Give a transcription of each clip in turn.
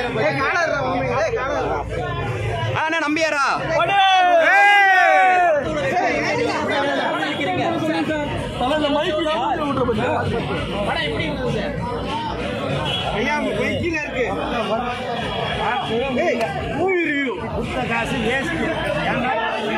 அண்ணா நம்பியாரா ஐயா வெயிட்டில் இருக்கு கொடுத்த காசு வேஸ்ட் ஏன்டா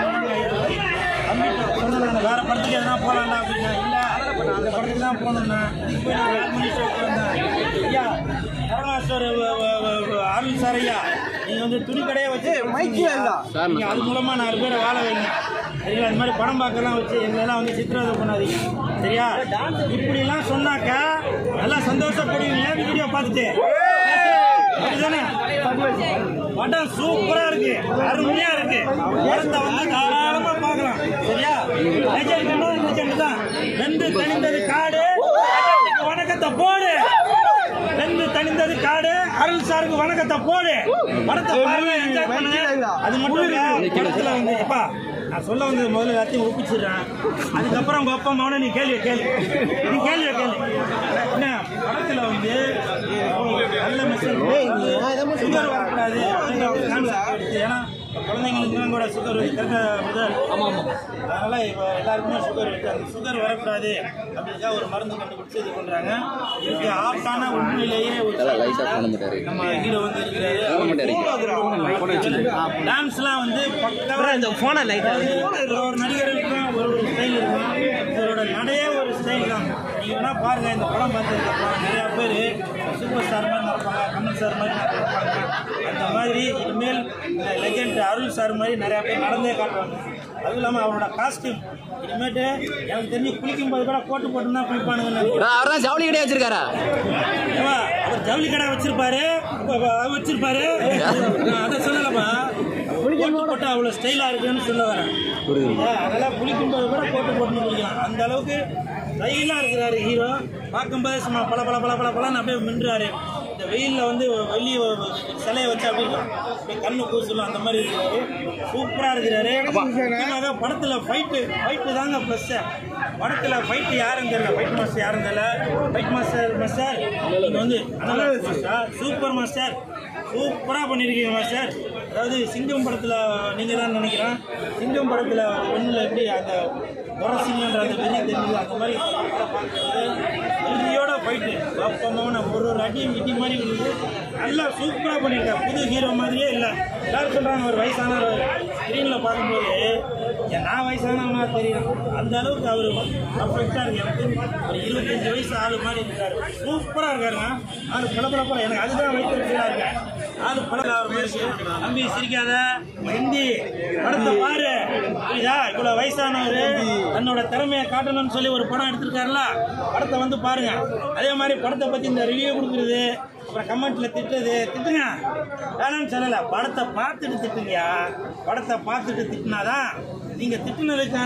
சொன்னேன் வேற படத்துக்கு எதனா போகலாம்டா அப்படின்னா இல்லை அந்த படத்துக்கு தான் போகணும்னா இப்போ நான் வேறு மணி ஷோக்கு வந்தேன் ஐயா கருணாஸ்வர் அருள் சார் ஐயா நீங்கள் வந்து துணி கடையை வச்சு மைக்கு நீங்கள் அது மூலமாக நாலு பேரை வாழ வைங்க சரிங்களா இந்த மாதிரி படம் பார்க்கலாம் வச்சு எங்களெல்லாம் வந்து சித்திரவதை பண்ணாதீங்க சரியா இப்படிலாம் சொன்னாக்கா நல்லா சந்தோஷப்படுவீங்க வீடியோ பார்த்துட்டு அப்படிதானே படம் சூப்பரா இருக்கு அருமையா இருக்கு படத்தை வந்து தாராளமா பார்க்கலாம் சரியா லெஜெண்ட் லெஜெண்ட் தான் ரெண்டு தனிந்தது காடு லெஜெண்டுக்கு வணக்கத்தை போடு ரெண்டு தனிந்தது காடு அருள் சாருக்கு வணக்கத்தை போடு படத்தை பாருங்க என்ஜாய் பண்ணுங்க அது மட்டும் இல்ல படத்துல வந்து எப்பா நான் சொல்ல வந்தது முதல்ல எல்லாத்தையும் ஒப்பிச்சிடுறேன் அதுக்கப்புறம் உங்க அப்பா அம்மாவோட நீ கேள்வி கேள்வி நீ கேள்வி கேள்வி என்ன படத்துல வந்து நல்ல மெசேஜ் சுகர் வரக்கூடாது அப்படிங்கிற ஒரு கான்செப்ட் எடுத்து ஏன்னா குழந்தைங்களுக்குலாம் கூட சுகர் வந்து கரெக்டாக ஆமாம் ஆமாம் அதனால இப்போ எல்லாருக்குமே சுகர் இருக்கு அந்த சுகர் வரக்கூடாது அப்படின்றதுக்காக ஒரு மருந்து கண்டுபிடிச்சு இது பண்றாங்க இதுக்கு ஆப்டான உண்மையிலேயே ஒரு நம்ம ஹீரோ வந்து இருக்கிறாரு டான்ஸ்லாம் வந்து பக்காவா இந்த போன லைட் ஒரு நடிகருக்கும் ஒரு ஒரு ஸ்டைல் இருக்கும் இவரோட நடையே ஒரு ஸ்டைல் தான் நீங்க வேணா பாருங்க இந்த படம் பார்த்ததுக்கு அப்புறம் நிறைய பேர் சூப்பர் ஸ்டார் மாதிரி நடப்பாங்க கமல் சார் மாதிரி நடப்பாங்க அந்த மாதிரி இனிமேல் இந்த லெஜெண்ட் அருள் சார் மாதிரி நிறைய பேர் நடந்தே காட்டுவாங்க அதுவும் இல்லாமல் அவரோட காஸ்டியூம் இனிமேட்டு எனக்கு தெரிஞ்சு குளிக்கும் போது கூட கோட்டு போட்டு தான் குளிப்பானுங்கன்னு நினைக்கிறேன். அவர் தான் ஜவுளி கடை வச்சிருக்காரா ஏவா, அவர் ஜவுளி கடை வச்சிருப்பாரு அப்ப- அப்ப அவர் வச்சிருப்பாரு நான் அதை சொல்லலப்பா கோட்டு போட்டு அவ்வளவு ஸ்டைலா இருக்குன்னு சொல்ல வரேன் ஆ, அதெல்லாம் குளிக்கும் போது கூட கோட்டு போட்டு குளிக்கலாம் அந்த அளவுக்கு ஸ்டைலா இருக்கிறாரு ஹீரோ பார்க்கும்போது சும்மா பல பல பல பல பலன்னு அப்படியே மின்றாரு இந்த வெயில்ல வந்து வெளியே சிலையை வச்சு அப்படி அப்படியே கண்ணு கூசலும் அந்த மாதிரி இருக்காரு சூப்பரா இருக்கிறாரு முக்கியமாக படத்துல ஃபைட்டு ஃபைட்டு தாங்க ப்ளஸ் படத்துல ஃபைட்டு யாரும் தெரியல ஃபைட் மாஸ்டர் யாரும் தெரியல ஃபைட் மாஸ்டர் மாஸ்டர் நீங்க வந்து அனலாக் மாஸ்டர் சூப்பர் மாஸ்டர் சூப்பரா பண்ணிருக்கீங்க மாஸ்டர் அதாவது சிங்கம் படத்துல நீங்க தான் நினைக்கிறேன் சிங்கம் படத்துல ஒண்ணுல எப்படி அந்த முரசிங்கன்ற அந்த வெறி தெரியுது அந்த மாதிரி படம் பார்க்கும்போது வெறியோட ஃபைட்டு அப்பமான ஒரு ஒரு அடியும் இடி மாதிரி விழுது நல்லா சூப்பராக பண்ணியிருக்காரு புது ஹீரோ மாதிரியே இல்லை எல்லாரும் சொல்கிறாங்க ஒரு வயசான ஸ்க்ரீனில் பார்க்கும்போது ஏன் நான் வயசானவனா தெரியும் அந்த அளவுக்கு அவர் பர்ஃபெக்டாக இருக்கு எனக்கு ஒரு இருபத்தஞ்சு வயசு ஆளு மாதிரி இருக்காரு சூப்பராக இருக்காருங்க ஆளு பல பல பல எனக்கு அதுதான் வைத்திருக்கிறா இருக்கேன் ஆளு பல அவர் மாதிரி இருக்கு. தம்பி சிரிக்காத ஹிந்தி படத்தை பாரு புரியுதா இவ்வளவு வயசானவர் தன்னோட திறமையை காட்டணும்னு சொல்லி ஒரு படம் எடுத்திருக்காருல படத்தை வந்து பாருங்க அதே மாதிரி படத்தை பத்தி இந்த ரிவ்யூ கொடுக்குறது அப்புறம் கமெண்ட்ல திட்டுறது திட்டுங்க வேணாம்னு சொல்லல படத்தை பார்த்துட்டு திட்டுங்கயா படத்தை பார்த்துட்டு திட்டினாதான் நீங்க திட்டுனதுக்கான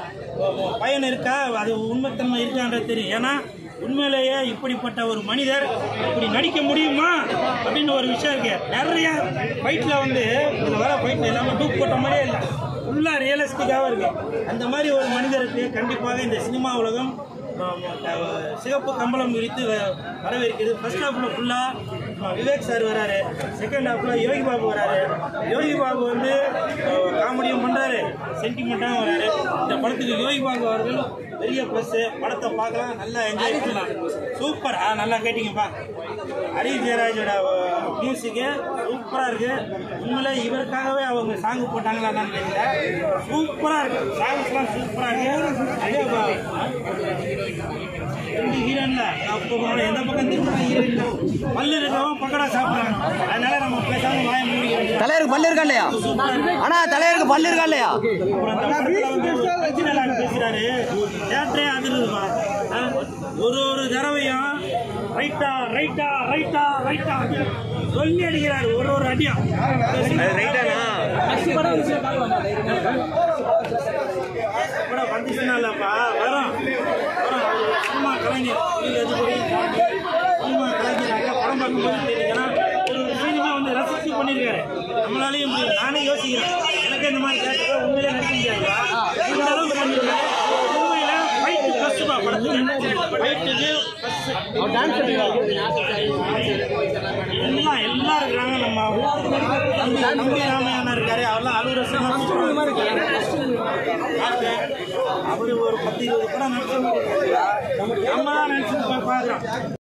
ஒ- ஒ- பயன் இருக்கா அது உண்மைத்தன்மை இருக்கான்றது தெரியும் ஏன்னா உண்மையிலேயே இப்படிப்பட்ட ஒரு மனிதர் இப்படி நடிக்க முடியுமா அப்படின்னு ஒரு விஷயம் இருக்கு நிறைய ஃபைட்ல வந்து இதுல வர ஃபைட்ல எல்லாமே டூப் போட்ட மாதிரியே இல்லை ஃபுல்லாக ரியலிஸ்டிக்காகவும் இருக்கு அந்த மாதிரி ஒரு மனிதருக்கு கண்டிப்பாக இந்த சினிமா உலகம் ஆம், அஹ், சிகப்பு கம்பளம் விரித்து வ- வரவேற்கிறது ஃபர்ஸ்ட் ஹாஃப்ல ஃபுல்லாக விவேக் சார் வராரு செகண்ட் ஹாஃப்ல யோகி பாபு வராரு யோகி பாபு வந்து காமெடியும் பண்றாரு சென்டிமெண்ட்டாகவும் வராரு இந்த படத்துக்கு யோகி பாபு அவர்கள் பெரிய ப்ளஸ் படத்தை பார்க்கலாம் நல்லா என்ஜாய் பண்ணலாம் சூப்பர் ஆ நல்லா கேட்டிங்கப்பா ஹரி ஜெயராஜோட மியூசிக்கு சூப்பராக இருக்கு உண்மையிலே இவருக்காகவே அவங்க சாங் போட்டாங்களா என்னன்னு தெரியல சூப்பராக இருக்கு சாங்ஸ்லாம் சூப்பராக இருக்கு அதே பா- ரெண்டு ஹீரோன்ல அப்போ எந்த பக்கம் திரும்ப ஹீரோயின் பல்லு இருக்கவன் பக்கடா சாப்பிட்றாங்க அதனால நம்ம பேசாம வாய மூடிக்கிறோம் தலைவருக்கு பல்லு இருக்கா இல்லையா அண்ணா தலைவருக்கு பல்லு இருக்கா இல்லையா அப்புறம் அந்த படத்துல வந்து ரஜினிலால் பேசுறாரு தேட்டரே அதிருதுமா ஒரு ஒரு தடவையும் ரைட்டா ரைட்டா ரைட்டா ரைட்டா சொல்லி அடிக்கிறாரு ஒரு ஒரு அடியும் ரைட்டானா படம் வந்துச்சுன்னா இல்லப்பா வரும் வரும் அவர் சினிமா கலைஞர் நீங்க எதுபடி சினிமா கலைஞர் படம் பார்க்கும்போது தெரியும் ஏன்னா ஒரு சினிமா வந்து ரசிச்சு பண்ணியிருக்காரு நம்மளாலையும் முடியும் நானே யோசிக்கிறேன் எனக்கு இந்த மாதிரி கேரக்டர் உண்மையிலே நடிக்க முடியாதுப்பா இந்த அளவுக்கு பண்ணிருக்காரு உண்மையில ஃபைட் ப்ளஸ் புஷ்பா படத்துக்கு ஃபைட்டுக்கு எல்லாம் எல்லாம் இருக்கிறாங்க நம்ம தம்பி தம்பி ராமையான இருக்காரு அவர்லாம் அலுவலர் அவரு ஒரு பத்து இருபது படம் நடிச்சு நம்ம தான் நினைச்சு பார்க்குறோம்